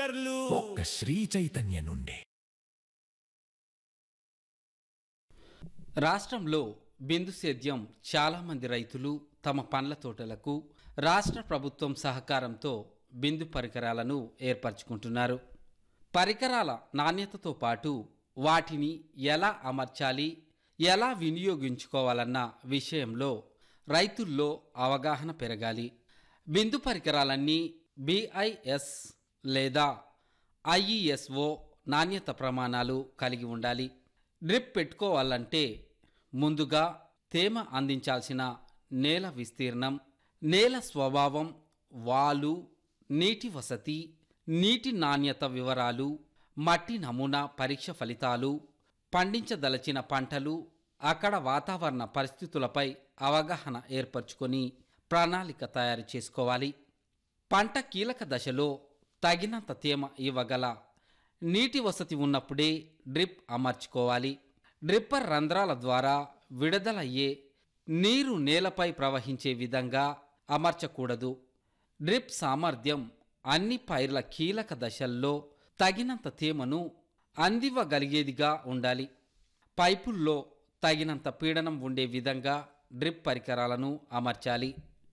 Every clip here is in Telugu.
డాక్టర్లు ఒక్క శ్రీ చైతన్య నుండి రాష్ట్రంలో బిందు సేద్యం చాలామంది రైతులు తమ పండ్ల తోటలకు రాష్ట్ర ప్రభుత్వం సహకారంతో బిందు పరికరాలను ఏర్పరచుకుంటున్నారు పరికరాల నాణ్యతతో పాటు వాటిని ఎలా అమర్చాలి ఎలా వినియోగించుకోవాలన్న విషయంలో రైతుల్లో అవగాహన పెరగాలి బిందు పరికరాలన్నీ బిఐఎస్ లేదా ఐఈఎస్ఓ నాణ్యత ప్రమాణాలు కలిగి ఉండాలి డ్రిప్ పెట్టుకోవాలంటే ముందుగా తేమ అందించాల్సిన నేల విస్తీర్ణం నేల స్వభావం వాలు నీటి వసతి నీటి నాణ్యత వివరాలు మట్టి నమూనా పరీక్ష ఫలితాలు పండించదలచిన పంటలు అక్కడ వాతావరణ పరిస్థితులపై అవగాహన ఏర్పరచుకొని ప్రణాళిక తయారు చేసుకోవాలి పంట కీలక దశలో తగినంత తేమ ఇవ్వగల నీటి వసతి ఉన్నప్పుడే డ్రిప్ అమర్చుకోవాలి డ్రిప్పర్ రంధ్రాల ద్వారా విడుదలయ్యే నీరు నేలపై ప్రవహించే విధంగా అమర్చకూడదు డ్రిప్ సామర్థ్యం అన్ని పైర్ల కీలక దశల్లో తగినంత తేమను అందివ్వగలిగేదిగా ఉండాలి పైపుల్లో తగినంత పీడనం ఉండే విధంగా డ్రిప్ పరికరాలను అమర్చాలి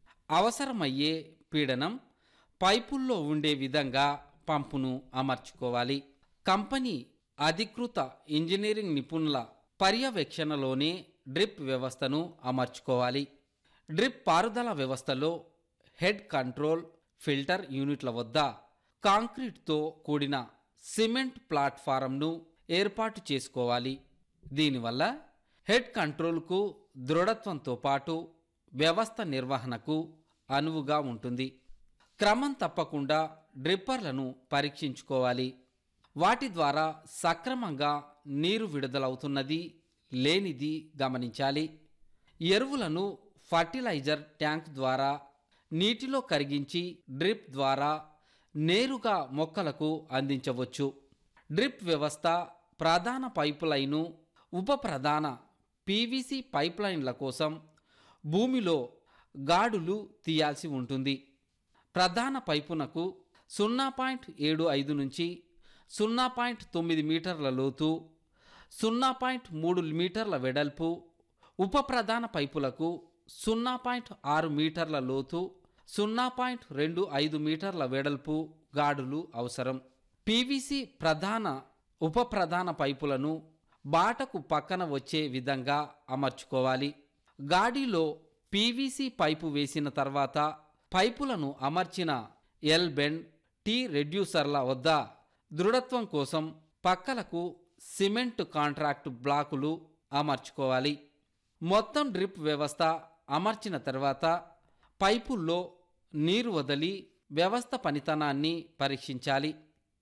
అవసరమయ్యే పీడనం పైపుల్లో ఉండే విధంగా పంపును అమర్చుకోవాలి కంపెనీ అధికృత ఇంజనీరింగ్ నిపుణుల పర్యవేక్షణలోనే డ్రిప్ వ్యవస్థను అమర్చుకోవాలి డ్రిప్ పారుదల వ్యవస్థలో హెడ్ కంట్రోల్ ఫిల్టర్ యూనిట్ల వద్ద కాంక్రీట్తో కూడిన సిమెంట్ ప్లాట్ఫారంను ఏర్పాటు చేసుకోవాలి దీనివల్ల హెడ్ కంట్రోల్కు దృఢత్వంతో పాటు వ్యవస్థ నిర్వహణకు అనువుగా ఉంటుంది క్రమం తప్పకుండా డ్రిప్పర్లను పరీక్షించుకోవాలి వాటి ద్వారా సక్రమంగా నీరు విడుదలవుతున్నది లేనిది గమనించాలి ఎరువులను ఫర్టిలైజర్ ట్యాంక్ ద్వారా నీటిలో కరిగించి డ్రిప్ ద్వారా నేరుగా మొక్కలకు అందించవచ్చు డ్రిప్ వ్యవస్థ ప్రధాన పైపు లైను ఉప ప్రధాన పీవీసీ పైప్ లైన్ల కోసం భూమిలో గాడులు తీయాల్సి ఉంటుంది ప్రధాన పైపునకు సున్నా పాయింట్ ఏడు ఐదు నుంచి సున్నా పాయింట్ తొమ్మిది మీటర్ల లోతు సున్నా పాయింట్ మూడు మీటర్ల వెడల్పు ఉప ప్రధాన పైపులకు సున్నా పాయింట్ ఆరు మీటర్ల లోతు సున్నా పాయింట్ రెండు ఐదు మీటర్ల వెడల్పు గాడులు అవసరం పీవీసీ ప్రధాన ఉప ప్రధాన పైపులను బాటకు పక్కన వచ్చే విధంగా అమర్చుకోవాలి గాడిలో పీవీసీ పైపు వేసిన తర్వాత పైపులను అమర్చిన ఎల్ బెండ్ టీ రెడ్యూసర్ల వద్ద దృఢత్వం కోసం పక్కలకు సిమెంట్ కాంట్రాక్ట్ బ్లాకులు అమర్చుకోవాలి మొత్తం డ్రిప్ వ్యవస్థ అమర్చిన తర్వాత పైపుల్లో నీరు వదిలి వ్యవస్థ పనితనాన్ని పరీక్షించాలి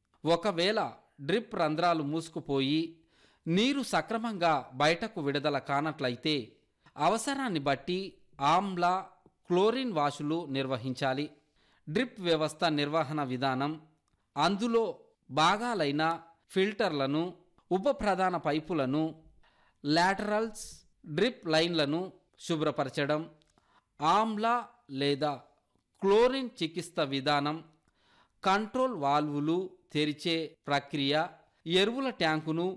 ఒకవేళ డ్రిప్ రంధ్రాలు మూసుకుపోయి నీరు సక్రమంగా బయటకు విడుదల కానట్లయితే అవసరాన్ని బట్టి ఆమ్ల క్లోరిన్ వాషులు నిర్వహించాలి డ్రిప్ వ్యవస్థ నిర్వహణ విధానం అందులో భాగాలైన ఫిల్టర్లను ఉప ప్రధాన పైపులను లాటరల్స్ డ్రిప్ లైన్లను శుభ్రపరచడం ఆమ్ల లేదా క్లోరిన్ చికిత్స విధానం కంట్రోల్ వాల్వులు తెరిచే ప్రక్రియ ఎరువుల ట్యాంకును